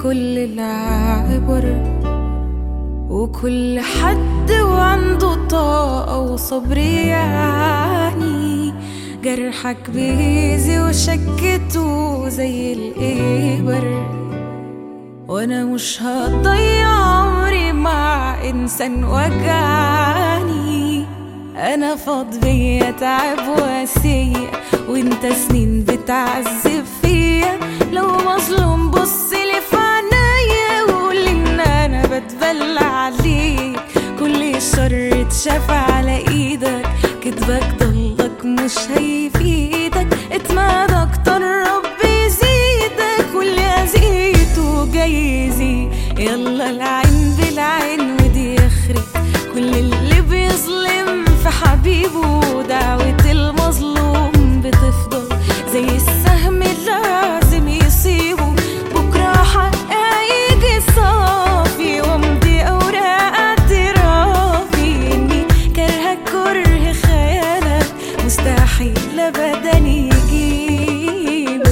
كل العبر وكل حد وعنده طاقة وصبر يعني جرحك بيزي وشكته زي الإبر وانا مش هضيع عمري مع انسان وجعني انا فاض بيا تعب واسية وانت سنين بتعذب فيا لو مظلوم بص لي في عينيا وقول ان انا بتبلى عليك كل الشر اتشاف على ايدك كدبك ضلك مش هيفيدك اتمادى اكتر ربي يزيدك واللي اذيته جاي يزيد يلا العين بالعين ودي اخرت كل اللي بيظلم في حبيبه دعوة المظلوم بتفضل زي السهم لازم يصيبه بكرة حق هيجي صافي وامضي اوراق اعترافي اني كارهة كره خيالك مستحيل ابدا يجيب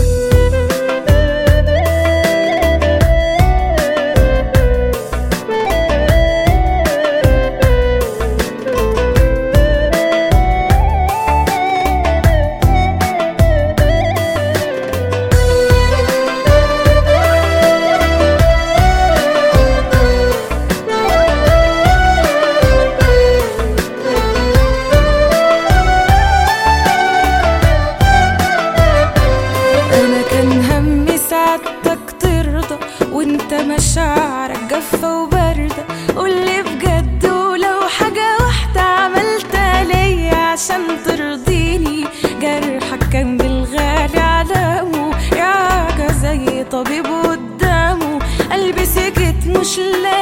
انا كان همي سعادتك ترضى وانت مشاعرك جافة وباردة قولي بجد ولو حاجة واحدة عملتها ليا عشان ترضيني جرحك كان بالغالي علامه يا زي طبيب قدامه قلبي سكت مش لاقي